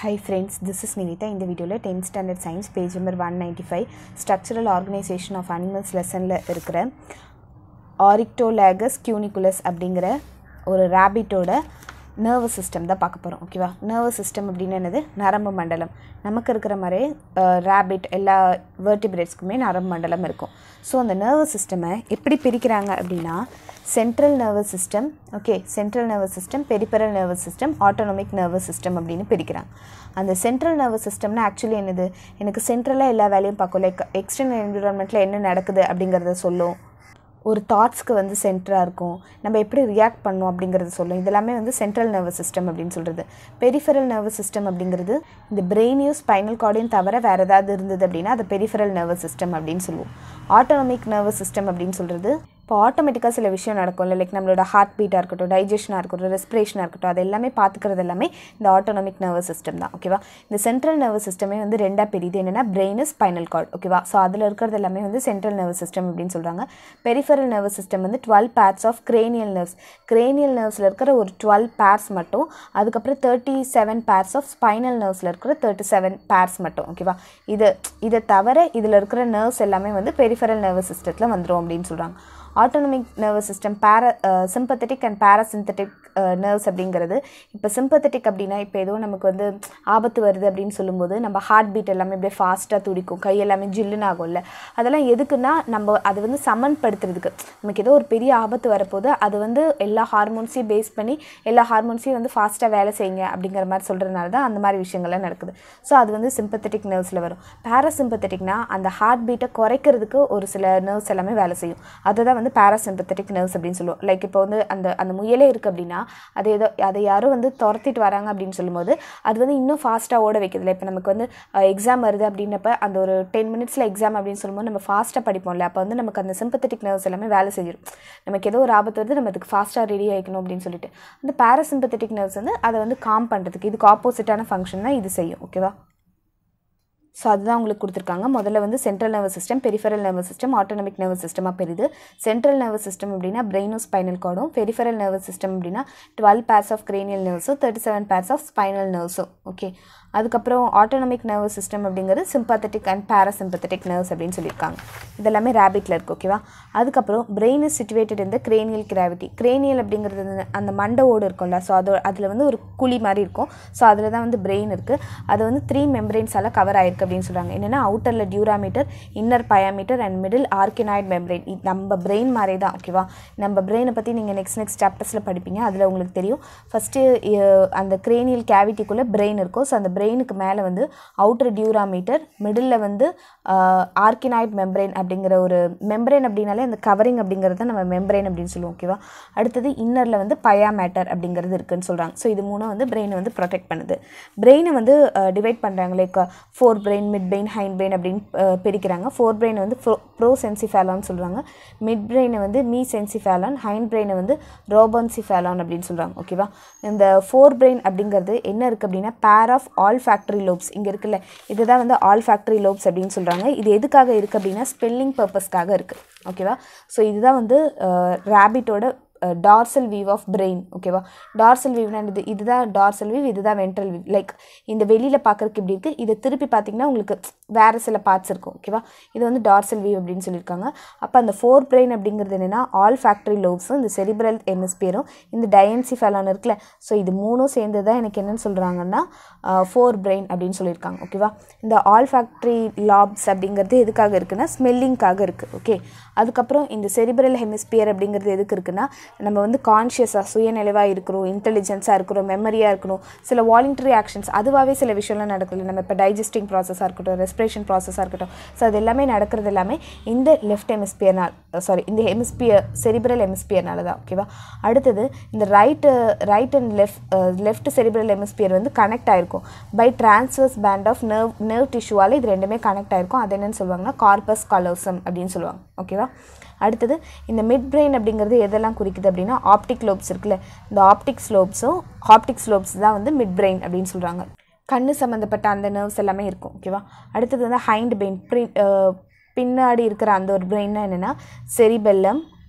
high friends this is Nivitha இந்த வீடியோவில் tenth standard science page number one ninety five structural organisation of animals லெசனில் இருக்கிற ஆரிக்டோலேகஸ் cuniculus அப்படிங்கிற ஒரு ரேபிட்டோட நர்வஸ் சிஸ்டம் தான் பார்க்க போகிறோம் ஓகேவா நர்வஸ் சிஸ்டம் அப்படின்னு என்னது நரம்பு மண்டலம் நமக்கு இருக்கிற மாதிரி ரேபிட் எல்லா வேர்டிபிரேட்ஸ்க்குமே நரம்பு மண்டலம் இருக்கும் ஸோ அந்த நர்வஸ் சிஸ்டமை எப்படி பிரிக்கிறாங்க அப்படின்னா central nervous system okay central nervous system peripheral nervous system autonomic nervous system அப்படின்னு பிரிக்கிறாங்க அந்த சென்ட்ரல் நர்வஸ் சிஸ்டம்னா ஆக்சுவலி என்னது எனக்கு சென்ட்ரலாக எல்லா வேலையும் பார்க்கும் லைக் எக்ஸ்டர்னல் என்விரான்மெண்ட்டில் என்ன நடக்குது அப்படிங்கிறத சொல்லும் ஒரு தாட்ஸ்க்கு வந்து சென்டராக இருக்கும் நம்ம எப்படி ரியாக்ட் பண்ணோம் அப்படிங்கிறது சொல்லும் இதெல்லாமே வந்து சென்ட்ரல் நர்வஸ் சிஸ்டம் அப்படின்னு சொல்கிறது பெரிஃபரல் நர்வஸ் சிஸ்டம் அப்படிங்கிறது இந்த பிரெயினையும் ஸ்பைனல் கார்டையும் தவிர வேறு ஏதாவது இருந்தது அப்படின்னா அது பெரிஃபரல் நர்வஸ் சிஸ்டம் அப்படின்னு சொல்லுவோம் ஆட்டோனமிக் நர்வஸ் சிஸ்டம் அப்படின்னு சொல்கிறது இப்போ ஆட்டோமேட்டிக்காக சில விஷயம் நடக்கும்ல லைக் நம்மளோட ஹார்ட் பீட்டாக இருக்கட்டும் டைஜஷனாக இருக்கட்டும் ரெஸ்பிரேஷனாக இருக்கட்டும் அது எல்லாமே பார்த்துக்கிறது எல்லாமே இந்த ஆட்டோனமிக் நர்வஸ் சிஸ்டம் தான் ஓகேவா இந்த சென்ட்ரல் நர்வஸ் சிஸ்டமே வந்து ரெண்டாக பெரியுது என்னென்னா பிரெயின் ஸ்பைனல் கார்டு ஓகேவா ஸோ அதில் இருக்கிறது எல்லாமே வந்து சென்ட்ரல் நர்வஸ் சிஸ்டம் அப்படின்னு சொல்கிறாங்க பெரிஃபரல் நர்வஸ் சிஸ்டம் வந்து twelve pairs of cranial nerves cranial நர்வ்ஸில் இருக்கிற ஒரு டுவெல் பேர்ஸ் மட்டும் அதுக்கப்புறம் thirty seven pairs of spinal நர்வ்ஸில் இருக்கிற தேர்ட்டி செவன் பேர்ஸ் மட்டும் ஓகேவா இது இதை தவிர இதில் இருக்கிற நர்வ்ஸ் எல்லாமே வந்து பெரிஃபரல் நர்வஸ் சிஸ்டத்தில் வந்துடும் அப்படின்னு சொல்கிறாங்க autonomic nervous system para sympathetic and parasympathetic nerves அப்படிங்கிறது இப்போ சிம்பத்தட்டிக் அப்படின்னா இப்போ ஏதோ நமக்கு வந்து ஆபத்து வருது அப்படின்னு சொல்லும்போது நம்ம ஹார்ட் பீட் எல்லாமே அப்படியே ஃபாஸ்ட்டாக துடிக்கும் கை எல்லாமே ஜில்லுன்னு ஆகும்ல அதெல்லாம் எதுக்குன்னா நம்ம அது வந்து சமன்படுத்துறதுக்கு நமக்கு ஏதோ ஒரு பெரிய ஆபத்து வரப்போது அது வந்து எல்லா ஹார்மோன்ஸையும் பேஸ் பண்ணி எல்லா ஹார்மோன்ஸையும் வந்து ஃபாஸ்ட்டாக வேலை செய்யுங்க அப்படிங்கிற மாதிரி சொல்கிறதுனால தான் அந்த மாதிரி விஷயங்கள்லாம் நடக்குது ஸோ அது வந்து சிம்பத்தட்டிக் நர்வ்ஸில் வரும் பேராசிம்பத்தட்டிக்னா அந்த ஹார்ட் பீட்டை குறைக்கிறதுக்கு ஒரு சில நர்வ்ஸ் எல்லாமே வேலை செய்யும் அதை தான் வந்து பேராசிம்பத்தட்டிக் நர்வ்ஸ் அப்படின்னு சொல்லுவோம் லைக் இப்போ வந்து அந்த அந்த முயலே இருக்குது அப்படின்னா அது ஏதோ அதை யாரோ வந்து துரத்திட்டு வராங்க அப்படின்னு சொல்லும்போது அது வந்து இன்னும் ஃபாஸ்ட்டாக ஓட வைக்கிறதுல இப்போ நமக்கு வந்து எக்ஸாம் வருது அப்படின்னப்ப அந்த ஒரு டென் மினிட்ஸில் எக்ஸாம் அப்படின்னு சொல்லும்போது நம்ம ஃபாஸ்ட்டாக படிப்போம்ல அப்போ வந்து நமக்கு அந்த சிம்பத்தட்டிக் நர்வ்ஸ் எல்லாமே வேலை செஞ்சிடும் நமக்கு ஏதோ ஒரு ஆபத்து வருது நம்ம அதுக்கு ஃபாஸ்ட்டாக ரெடி ஆகிக்கணும் அப்படின்னு சொல்லிட்டு அந்த பேராசிம்பத்தட்டிக் நர்வ்ஸ் வந்து அதை வந்து காம் பண்ணுறதுக்கு இதுக்கு ஆப்போசிட்டான ஃபங்க்ஷன் தான் இது செய்யும் ஓகேவா ஸோ அதுதான் உங்களுக்கு கொடுத்துருக்காங்க முதல்ல வந்து central nervous system peripheral nervous system autonomic nervous சிஸ்டமாக பெரிது சென்ட்ரல் நர்வஸ் சிஸ்டம் அப்படின்னா பிரெயினும் ஸ்பைனல் கார்டும் பெரிஃபரல் நர்வஸ் சிஸ்டம் அப்படின்னா டுவெல் பேர்ஸ் ஆஃப் கிரேனியல் நர்வ்ஸும் thirty seven pairs of spinal நர்வ்ஸும் ஓகே அதுக்கப்புறம் ஆட்டோனமிக் நர்வஸ் சிஸ்டம் அப்படிங்கிறது சிம்பத்தட்டிக் அண்ட் பேராசிம்பத்தட்டிக் நர்வ்ஸ் அப்படின்னு சொல்லியிருக்காங்க இதெல்லாமே ரேபிட்டில் இருக்குது ஓகேவா அதுக்கப்புறம் பிரெயின் இஸ் சிச்சுவேட்டட் இந்த கிரேனியல் கிராவிட்டி கிரேனியல் அப்படிங்கிறது அந்த மண்டை ஓடு இருக்கும்ல ஸோ அது அதில் வந்து ஒரு குழி மாதிரி இருக்கும் ஸோ அதில் தான் வந்து பிரெயின் இருக்குது அது வந்து த்ரீ மெம்பரெயின்ஸால் கவர் ஆயிருக்கு அப்படின்னு சொல்கிறாங்க என்னென்னா அவுட்டரில் dura mater inner pia mater and middle arachnoid membrane நம்ம பிரெயின் மாதிரி தான் ஓகேவா நம்ம பிரெயினை பற்றி நீங்கள் நெக்ஸ்ட் நெக்ஸ்ட் சாப்டர்ஸில் படிப்பீங்க அதில் உங்களுக்கு தெரியும் ஃபஸ்ட்டு அந்த கிரேனியல் கேவிட்டிக்குள்ளே பிரெயின் இருக்கும் ஸோ அந்த பிரெயினுக்கு மேலே வந்து அவுட்டர் டியூராமீட்டர் மிடில் வந்து ஆர்கினாய்ட் மெம்பரெயின் அப்படிங்கிற ஒரு மெம்பரெயின் அப்படின்னாலே அந்த கவரிங் அப்படிங்கிறது நம்ம மெம்பரெயின் அப்படின்னு சொல்லுவோம் ஓகேவா அடுத்தது இன்னரில் வந்து பயா மேட்டர் அப்படிங்கிறது இருக்குன்னு சொல்கிறாங்க ஸோ இது மூணும் வந்து பிரெயினை வந்து ப்ரொடெக்ட் பண்ணுது பிரெயினை வந்து டிவைட் பண்ணுறாங்க like fore brain mid brain hind brain அப்படின்னு பிரிக்கிறாங்க ஃபோர் பிரெயினை வந்து ப்ரோ சென்சிஃபேலான்னு சொல்கிறாங்க மிட் பிரெயினை வந்து மீ சென்சிஃபேலான் ஹைண்ட் பிரெயினை வந்து ரோபன்சிஃபேலான் அப்படின்னு சொல்கிறாங்க ஓகேவா இந்த ஃபோர் பிரெயின் அப்படிங்கிறது என்ன இருக்குது அப்படின்னா பேர் ஆஃப் ஆல் ஃபேக்ட்ரி லோப்ஸ் இங்கே இருக்குல்ல இதுதான் வந்து ஆல் ஃபேக்ட்ரி லோப்ஸ் அப்படின்னு சொல்கிறாங்க இது எதுக்காக இருக்குது அப்படின்னா ஸ்பெல்லிங் பர்பஸ்க்காக இருக்குது ஓகேவா ஸோ இதுதான் வந்து ரேபிட்டோட டார்சல் வீவ் ஆஃப் பிரெயின் ஓகேவா டார்சல் வீவ்னா இது இதுதான் டார்சல் வீவ் இதுதான் வென்ட்ரல் வீவ் லைக் இந்த வெளியில் பார்க்குறதுக்கு இப்படி இருக்குது இதை திருப்பி பார்த்தீங்கன்னா உங்களுக்கு வேறு சில பார்ட்ஸ் இருக்கும் ஓகேவா இது வந்து டார்சல் வீவ் அப்படின்னு சொல்லியிருக்காங்க அப்போ அந்த ஃபோர் பிரெயின் அப்படிங்கிறது என்னென்னா ஆல் ஃபேக்ட்ரி லோவ்ஸும் இந்த செரிபிரல் எமிஸ்பியரும் இந்த டயன்சி ஃபேலான் இருக்குல்ல ஸோ இது மூணும் சேர்ந்து தான் எனக்கு என்னென்னு சொல்கிறாங்கன்னா ஃபோர் பிரெயின் அப்படின்னு சொல்லியிருக்காங்க ஓகேவா இந்த ஆல் ஃபேக்ட்ரி லாப்ஸ் அப்படிங்கிறது எதுக்காக இருக்குன்னா ஸ்மெல்லிங்காக இருக்குது ஓகே அதுக்கப்புறம் இந்த செரிபிரல் ஹெமிஸ்பியர் அப்படிங்கிறது எதுக்கு இருக்குன்னா நம்ம வந்து கான்ஷியஸாக சுயநிலைவாக இருக்கிறோம் இன்டெலிஜென்ஸாக இருக்கிறோம் மெமரியாக இருக்கணும் சில வாலண்டரி ஆக்ஷன்ஸ் அதுவாகவே சில விஷயம்லாம் நடக்குது நம்ம இப்போ டைஜஸ்டிங் ப்ராசஸாக இருக்கட்டும் ரெஸ்பிரேஷன் ப்ராசஸாக இருக்கட்டும் ஸோ அது எல்லாமே நடக்கிறது எல்லாமே இந்த லெஃப்ட் ஹெமிஸ்பியர்னால் சாரி இந்த ஹெமிஸ்பியர் செரிபிரல் ஹெமிஸ்பியர்னால தான் ஓகேவா அடுத்தது இந்த right right and left left cerebral hemisphere வந்து கனெக்ட் ஆகிருக்கும் by transverse band of nerve nerve டிஷ்யூவால் இது ரெண்டுமே கனெக்ட் ஆகிருக்கும் அது என்னென்னு சொல்லுவாங்கன்னா கார்பஸ் கலோசம் அப்படின்னு சொல்லுவாங்க ஓகேவா அடுத்தது இந்த மிட் பிரெயின் அப்படிங்கிறது எதெல்லாம் குறிக்குது அப்படின்னா ஆப்டிக் லோப்ஸ் இருக்குல்ல இந்த ஆப்டிக் ஸ்லோப்ஸும் ஆப்டிக் ஸ்லோப்ஸ் தான் வந்து மிட் பிரெயின் அப்படின்னு சொல்கிறாங்க கண்ணு சம்மந்தப்பட்ட அந்த நர்வ்ஸ் எல்லாமே இருக்கும் ஓகேவா அடுத்தது வந்து ஹைண்ட் பிரெயின் பின்னாடி இருக்கிற அந்த ஒரு பிரெயின்னா என்னென்னா செரிபெல்லம்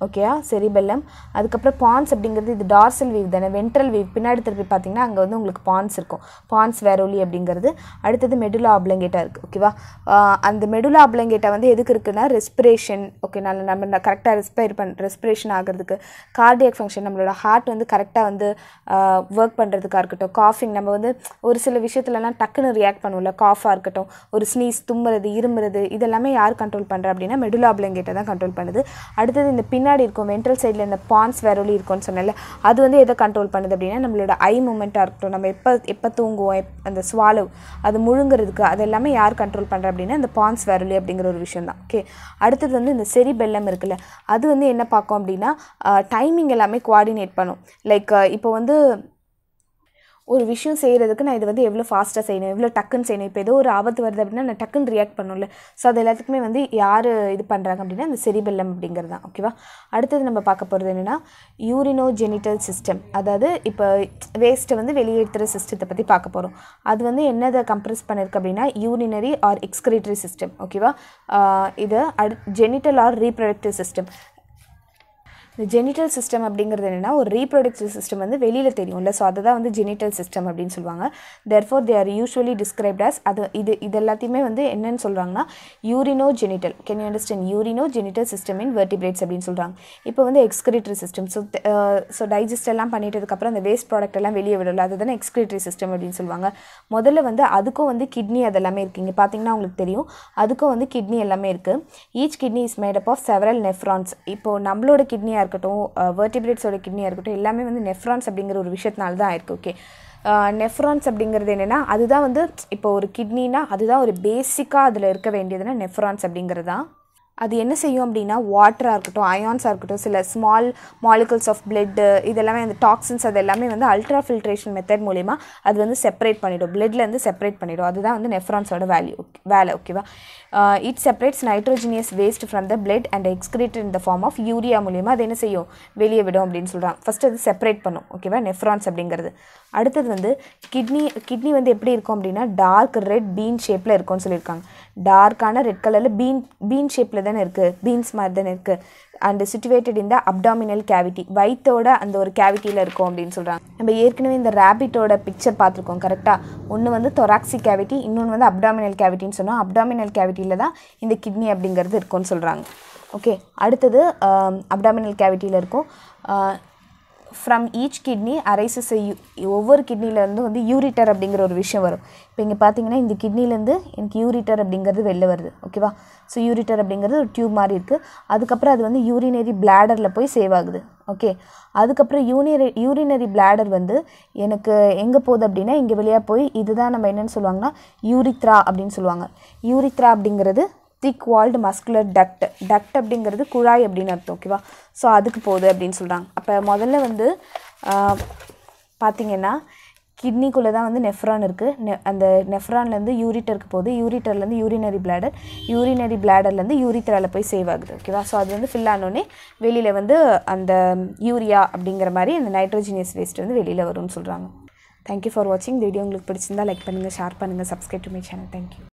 ஓகேயா செரிபெல்லம் அதுக்கப்புறம் பான்ஸ் அப்படிங்கிறது இது டார்சல் வீவ் தானே வென்ட்ரல் வீவ் பின்னாடி திருப்பி பார்த்தீங்கன்னா அங்கே வந்து உங்களுக்கு பான்ஸ் இருக்கும் பான்ஸ் வேரோலி அப்படிங்கிறது அடுத்தது மெடுலா அப்ளங்கேட்டா இருக்குது ஓகேவா ஆஹ் அந்த மெடுலா அப்ளங்கேட்டா வந்து எதுக்கு இருக்குன்னா ரெஸ்பிரேஷன் ஓகே நல்ல நம்ம கரெக்டாக ரெஸ்பைர் பண் ரெஸ்பிரேஷன் ஆகிறதுக்கு கார்டியக் ஃபங்க்ஷன் நம்மளோட ஹார்ட் வந்து கரெக்டாக வந்து ஒர்க் பண்ணுறதுக்காக இருக்கட்டும் காஃபிங் நம்ம வந்து ஒரு சில விஷயத்துலலாம் டக்குன்னு ரியாக்ட் பண்ணுவோம்ல காஃபாக இருக்கட்டும் ஒரு ஸ்னீஸ் தும்முறது இருமுறது இதெல்லாமே யார் கண்ட்ரோல் பண்ணுறா அப்படின்னா மெடுலா அப்ளங்கேட்டை தான் கண்ட்ரோல் பண்ணுது அடுத்தது இந்த பின்னாடி இருக்கும் வென்ட்ரல் சைடில் இந்த பான்ஸ் வேரோலி இருக்கும்னு சொன்னேன்ல அது வந்து எதை கண்ட்ரோல் பண்ணுது அப்படின்னா நம்மளோட ஐ மூமெண்ட்டாக இருக்கட்டும் நம்ம எப்போ எப்போ தூங்குவோம் எப் அந்த ஸ்வாலோ அது முழுங்குறதுக்கு அது எல்லாமே யார் கண்ட்ரோல் பண்ணுறா அப்படின்னா இந்த பான்ஸ் வேரோலி அப்படிங்கிற ஒரு விஷயம் தான் ஓகே அடுத்தது வந்து இந்த செரி பெல்லம் இருக்குல்ல அது வந்து என்ன பார்க்கும் அப்படின்னா டைமிங் எல்லாமே கோஆர்டினேட் பண்ணும் லைக் இப்போ வந்து ஒரு விஷயம் செய்கிறதுக்கு நான் இது வந்து எவ்வளோ ஃபாஸ்ட்டாக செய்யணும் எவ்வளோ டக்குன்னு செய்யணும் இப்போ ஏதோ ஒரு ஆபத்து வருது அப்படின்னா நான் டக்குன்னு ரியாக்ட் பண்ணும்ல ஸோ அது எல்லாத்துக்குமே வந்து யார் இது பண்ணுறாங்க அப்படின்னா இந்த செரிபெல்லம் அப்படிங்கிறது தான் ஓகேவா அடுத்தது நம்ம பார்க்க போகிறது என்னென்னா யூரினோ ஜெனிட்டல் சிஸ்டம் அதாவது இப்போ வேஸ்ட்டை வந்து வெளியேற்றுற சிஸ்டத்தை பற்றி பார்க்க போகிறோம் அது வந்து என்னதை கம்ப்ரெஸ் பண்ணியிருக்கு அப்படின்னா யூரினரி ஆர் எக்ஸ்கிரேட்டரி சிஸ்டம் ஓகேவா இது அடு ஜெனிட்டல் ஆர் ரீப்ரொடக்டிவ் சிஸ்டம் இந்த ஜெனிட்டல் சிஸ்டம் அப்படிங்கிறது என்னென்னா ஒரு ரீப்ரொடக்டிவ் சிஸ்டம் வந்து வெளியில் தெரியும்ல ஸோ அதை தான் வந்து ஜெனிட்டல் சிஸ்டம் அப்படின்னு சொல்லுவாங்க therefore they are usually described as அது இது இது எல்லாத்தையுமே வந்து என்னன்னு சொல்கிறாங்கன்னா urinogenital can you understand urinogenital system in vertebrates அப்படின்னு சொல்கிறாங்க இப்போ வந்து excretory system so so digest எல்லாம் பண்ணிட்டதுக்கப்புறம் அந்த வேஸ்ட் ப்ராடக்ட் எல்லாம் வெளியே விடல அதுதானே எக்ஸ்கிரேட்டரி சிஸ்டம் அப்படின்னு சொல்லுவாங்க முதல்ல வந்து அதுக்கும் வந்து கிட்னி அதெல்லாமே இருக்குது இங்கே பார்த்தீங்கன்னா உங்களுக்கு தெரியும் அதுக்கும் வந்து கிட்னி எல்லாமே இருக்குது each kidney is made up of several nephrons இப்போது நம்மளோட கிட்னியாக இருக்கட்டும் வெர்டிபிரேட்ஸோட கிட்னியாக இருக்கட்டும் எல்லாமே வந்து நெஃப்ரான்ஸ் அப்படிங்கிற ஒரு விஷயத்தினால தான் இருக்குது ஓகே நெஃப்ரான்ஸ் அப்படிங்கிறது என்னென்னா அதுதான் வந்து இப்போ ஒரு கிட்னினா அதுதான் ஒரு பேசிக்காக அதில் இருக்க வேண்டியதுன்னா நெஃப்ரான்ஸ் அப்படிங்கிறது தான் அது என்ன செய்யும் அப்படின்னா வாட்டராக இருக்கட்டும் அயான்ஸாக இருக்கட்டும் சில ஸ்மால் மாலிகல்ஸ் ஆஃப் பிளட்டு இதெல்லாமே அந்த டாக்ஸின்ஸ் அது எல்லாமே வந்து அல்ட்ரா ஃபில்ட்ரேஷன் மெத்தட் மூலிமா அது வந்து செப்பரேட் பண்ணிடும் பிளட்லேருந்து செப்பரேட் பண்ணிடும் அதுதான் வந்து நெஃப்ரான்ஸோட வேல்யூ வேலை ஓகேவா it separates nitrogenous waste from the blood and excrete in the form of urea மூலிமா அது என்ன செய்யும் வெளியே விடும் அப்படின்னு சொல்கிறாங்க ஃபஸ்ட்டு அது செப்பரேட் பண்ணும் ஓகேவா நெஃப்ரான்ஸ் அப்படிங்கிறது அடுத்தது வந்து கிட்னி கிட்னி வந்து எப்படி இருக்கும் அப்படின்னா டார்க் ரெட் பீன் ஷேப்பில் இருக்கும்னு சொல்லியிருக்காங்க டார்க்கான ரெட் கலரில் பீன் பீன் ஷேப்பில் தானே இருக்குது பீன்ஸ் மாதிரி தானே இருக்குது அண்ட் சிச்சுவேட்டட் இந்த அப்டாமினல் கேவிட்டி வயிற்றோட அந்த ஒரு கேவிட்டியில் இருக்கும் அப்படின்னு சொல்கிறாங்க நம்ம ஏற்கனவே இந்த ரேபிட்டோட பிக்சர் பார்த்துருக்கோம் கரெக்டாக ஒன்று வந்து தொராக்சிக் கேவிட்டி இன்னொன்று வந்து அப்டாமினல் கேவிட்டின்னு சொன்னோம் அப்டாமினல் கேவிட்டியில் தான் இந்த கிட்னி அப்படிங்கிறது இருக்கும்னு சொல்கிறாங்க ஓகே அடுத்தது அப்டாமினல் கேவிட்டியில் இருக்கும் ஃப்ரம் ஈச் கிட்னி அரைசஸ் ஒவ்வொரு கிட்னிலேருந்து வந்து யூரிட்டர் அப்படிங்கிற ஒரு விஷயம் வரும் இப்போ இங்கே பார்த்தீங்கன்னா இந்த கிட்னிலேருந்து எனக்கு யூரிட்டர் அப்படிங்கிறது வெளில வருது ஓகேவா ஸோ யூரிட்டர் அப்படிங்கிறது ஒரு டியூப் மாதிரி இருக்குது அதுக்கப்புறம் அது வந்து யூரினரி பிளாடரில் போய் சேவ் ஆகுது ஓகே அதுக்கப்புறம் யூனிரி யூரினரி பிளாடர் வந்து எனக்கு எங்கே போகுது அப்படின்னா இங்கே வழியாக போய் இதுதான் நம்ம என்னென்னு சொல்லுவாங்கன்னா யூரித்ரா அப்படின்னு சொல்லுவாங்க யூரித்ரா அப்படிங்கிறது thick walled muscular duct duct அப்படிங்கிறது குழாய் அப்படின்னு அர்த்தம் ஓகேவா ஸோ அதுக்கு போகுது அப்படின்னு சொல்கிறாங்க அப்போ முதல்ல வந்து பார்த்தீங்கன்னா கிட்னிக்குள்ளே தான் வந்து நெஃப்ரான் இருக்குது நெ அந்த நெஃப்ரான்லேருந்து யூரிட்டருக்கு போகுது யூரிட்டர்லேருந்து யூரினரி பிளாடர் யூரினரி பிளாடர்லேருந்து யூரித்ராவில் போய் சேவ் ஆகுது ஓகேவா ஸோ அது வந்து ஃபில் ஆனோடனே வெளியில் வந்து அந்த யூரியா அப்படிங்கிற மாதிரி அந்த நைட்ரோஜினியஸ் வேஸ்ட் வந்து வெளியில் வரும்னு சொல்கிறாங்க தேங்க்யூ ஃபார் வாட்சிங் இந்த வீடியோ உங்களுக்கு பிடிச்சிருந்தா லைக் பண்ணுங்கள் ஷேர் பண்ணுங்கள் subscribe to my channel thank you